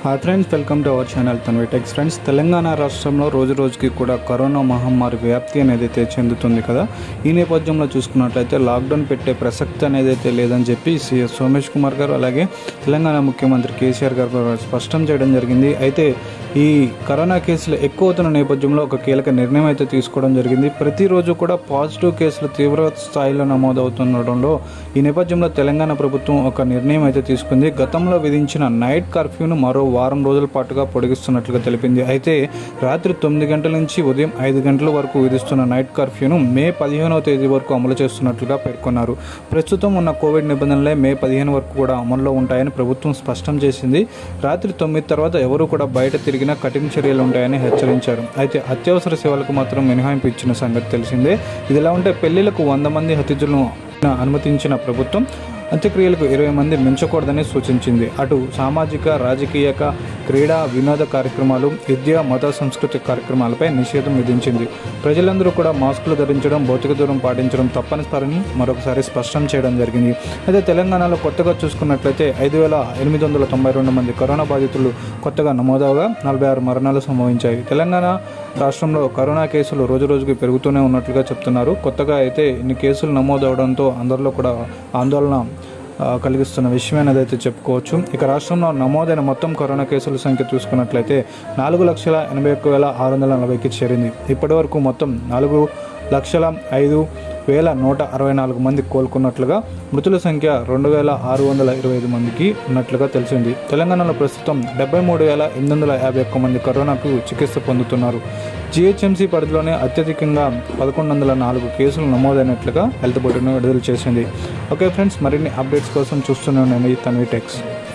hi friends welcome to our channel Tanvi Techs friends Telangana రాష్ట్రంలో రోజు రోజుకి కూడా కరోనా మహమ్మారి వ్యాప్తి అనేది అయితే చెందుతుంది కదా ఈ నేపథ్యంలో చూసుకున్నట్లయితే లాక్డౌన్ పెట్టే ప్రసక్తి అనేది అయితే లేదని చెప్పి సీఎస్ సోమేష్ కుమార్ గారు అలాగే తెలంగాణ ముఖ్యమంత్రి కేసీఆర్ గారు కూడా స్పష్టం చేయడం జరిగింది అయితే ఈ కరోనా కేసులు ఎక్కువ అవుతున్న నేపథ్యంలో ఒక కీలక నిర్ణయం అయితే తీసుకోవడం జరిగింది ప్రతిరోజు కూడా పాజిటివ్ కేసులు తీవ్ర స్థాయిలో నమోదవుతుండడంలో ఈ నేపథ్యంలో తెలంగాణ ప్రభుత్వం ఒక నిర్ణయం అయితే తీసుకుంది గతంలో విధించిన నైట్ కర్ఫ్యూను మరో వారం రోజుల పాటుగా పొడిగిస్తున్నట్లుగా తెలిపింది అయితే రాత్రి తొమ్మిది గంటల నుంచి ఉదయం ఐదు గంటల వరకు విధిస్తున్న నైట్ కర్ఫ్యూను మే పదిహేనవ తేదీ వరకు అమలు చేస్తున్నట్లుగా పేర్కొన్నారు ప్రస్తుతం ఉన్న కోవిడ్ నిబంధనలే మే పదిహేను వరకు కూడా అమల్లో ఉంటాయని ప్రభుత్వం స్పష్టం చేసింది రాత్రి తొమ్మిది తర్వాత ఎవరు కూడా బయట తిరిగినా కఠిన చర్యలు ఉంటాయని హెచ్చరించారు అయితే అత్యవసర సేవలకు మాత్రం మినహాయింపు ఇచ్చిన సంగతి తెలిసిందే ఇదిలా ఉంటే పెళ్లిలకు వంద మంది అతిథులను అనుమతించిన ప్రభుత్వం అంత్యక్రియలకు ఇరవై మంది మించకూడదని సూచించింది అటు సామాజిక రాజకీయ క్రీడా వినోద కార్యక్రమాలు విద్య మత సంస్కృతి కార్యక్రమాలపై నిషేధం విధించింది ప్రజలందరూ కూడా మాస్కులు ధరించడం భౌతిక దూరం పాటించడం తప్పనిసరిని మరొకసారి స్పష్టం చేయడం జరిగింది అయితే తెలంగాణలో కొత్తగా చూసుకున్నట్లయితే ఐదు వేల ఎనిమిది వందల తొంభై రెండు మంది కరోనా బాధితులు కొత్తగా నమోదవగా నలభై ఆరు మరణాలు సంభవించాయి తెలంగాణ రాష్ట్రంలో కరోనా కేసులు రోజు రోజుకి పెరుగుతూనే ఉన్నట్లుగా చెప్తున్నారు కొత్తగా అయితే ఇన్ని కేసులు నమోదవడంతో అందరిలో కూడా ఆందోళన ఆ, కలిగిస్తున్న విషయం అనేది అయితే చెప్పుకోవచ్చు ఇక రాష్ట్రంలో నమోదైన మొత్తం కరోనా కేసుల సంఖ్య చూసుకున్నట్లయితే నాలుగు లక్షల ఎనభై ఒక్క వేల ఆరు వందల నలభైకి చేరింది ఇప్పటి వరకు మొత్తం నాలుగు లక్షల ఐదు వేల నూట అరవై నాలుగు మంది కోలుకున్నట్లుగా మృతుల సంఖ్య రెండు వేల ఆరు వందల ఇరవై ఐదు మందికి ఉన్నట్లుగా తెలిసింది తెలంగాణలో ప్రస్తుతం డెబ్బై మూడు వేల ఎనిమిది వందల యాభై ఒక్క మంది కరోనాకు చికిత్స పొందుతున్నారు జిహెచ్ఎంసీ పరిధిలోనే అత్యధికంగా పదకొండు వందల నాలుగు కేసులు నమోదైనట్లుగా హెల్త్ బులెటిన్ విడుదల చేసింది ఓకే ఫ్రెండ్స్ మరిన్ని అప్డేట్స్ కోసం చూస్తూనే ఉండండి తన్వి టెక్స్